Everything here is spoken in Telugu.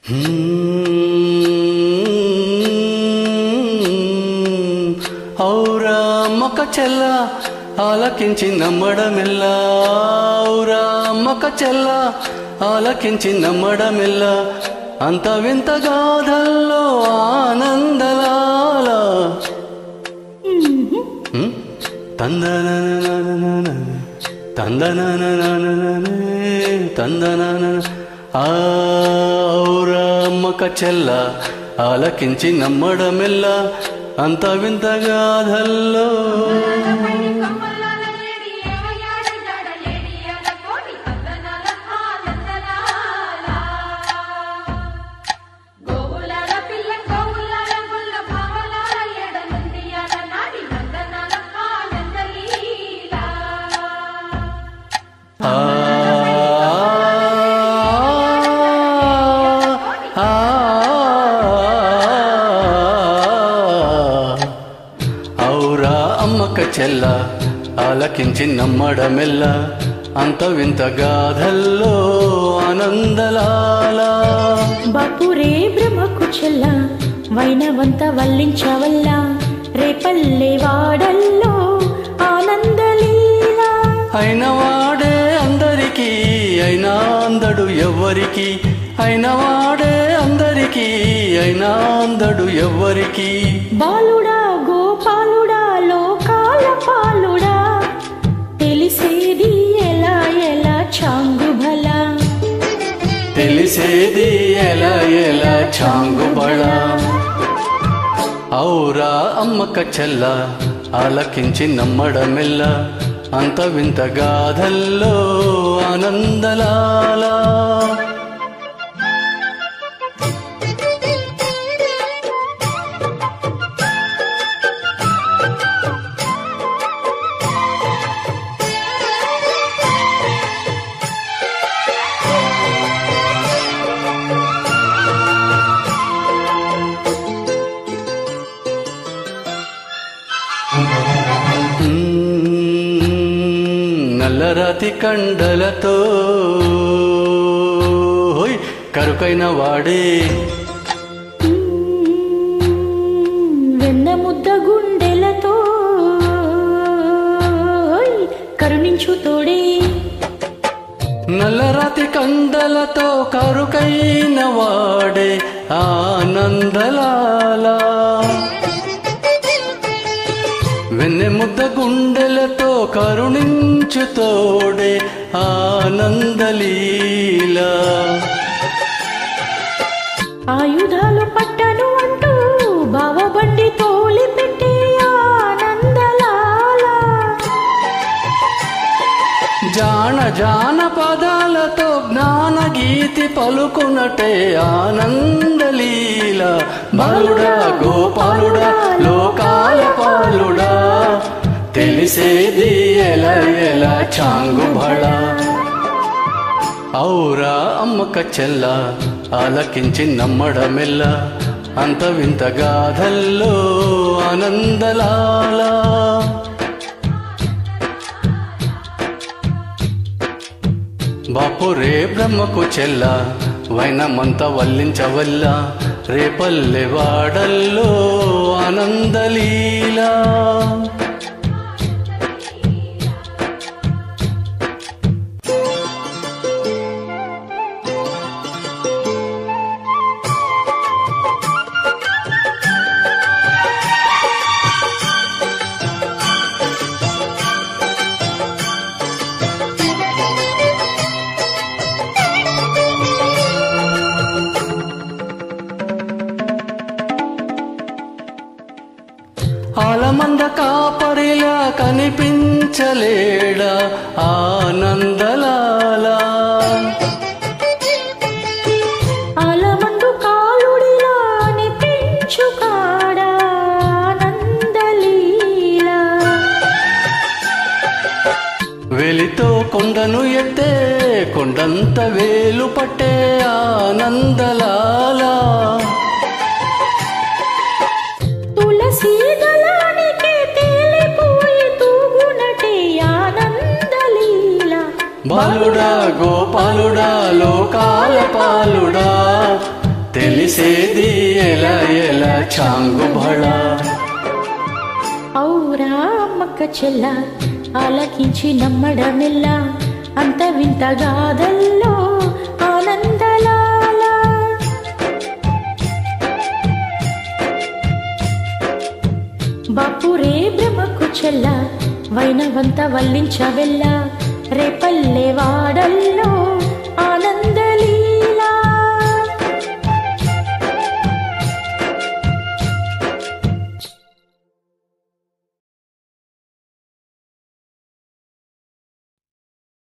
ఔరా మొక్క చెల్ల ఆలకించి నమ్మడమిల్లా ఔరా మొక్క చెల్ల ఆలకించి నమ్మడమిల్ల అంత వింత గాథల్లో ఆనందలాల తందన తందన తందన ఆరమ్మక చెల్ల ఆలకించి నమ్మడమెల్ల అంత వింత గాథల్లో ఆ ఆ ఔరా అమ్మక చెల్ల ఆలకించి నమ్మడమెల్ల అంత వింత గాథల్లో ఆనందలాలా బాపురే బ్రహ్మకు చెల్ల వైనవంత వల్లించవల్ల రేపల్లె వాడల్లో ఆనందలీలా అయిన వాడే అందరికీ అయినా అందడు ఎవ్వరికి అయిన వాడే అందరికీ అయినా అందడు ఎవ్వరికి బాలుడా గోపాలుడా లోకాల పాలుడా తెలిసేది ఎలా ఎలా చాంగు భలా తెలిసేది ఎలా ఎలా చాంగుబళ ఔరా అమ్మక చెల్ల ఆలకించి నమ్మడమెల్ల అంత వింత గాథల్లో ఆనందలాలా మ్మ్, నల్లరాతి కండలతో హోయ్, కరుకైన వాడే వెన్న ముద్ద గుండెలతో కరుణించు తోడే నల్లరాతి కండలతో కరుకైన వాడే ఆనందలాలా వెన్నె ముద్ద గుండెలతో కరుణించు తోడే ఆనందలీలా ఆయుధాలు పట్టను అంటూ బావబండి తోలి పెట్టి ఆనందలాల జాన జాన పదాలతో జ్ఞాన గీతి పలుకునటే ఆనందలీల బాలుడా గోపాలుడా లోకాల పాలుడా తెలిసేది ఎలా ఎలా చాంగుబళ ఔరా అమ్మక చెల్ల ఆలకించి నమ్మడమెల్ల అంత వింత గాథల్లో ఆనందలాలా బాపురే బ్రహ్మకు చెల్ల వైనమంత వల్లించవల్ల రేపల్లె వాడల్లో ఆనందలీలా ఆలమంద కాపరిలా కనిపించలేడా ఆనందలాలా అలమందు కాలుడిలా అనిపించు కాడా ఆనందలీల వెలితో కొండను ఎత్తే కొండంత వేలు పట్టే ఆనందలాలా తులసి దళానికి తేలిపోయి తూగునటే ఆనందలీల బాలుడా గోపాలుడా లోకాల పాలుడా తెలిసేది ఎలా ఎలా చాంగు భళా ఔరా అమ్మక్క చెల్ల ఆలకించి నమ్మడమెల్లా అంత వింత గాథల్లో ఆనందలాల బాపురే బ్రహ్మకు చెల్ల వైనవంత వల్లించవెల్ల రేపల్లె వాడల్లో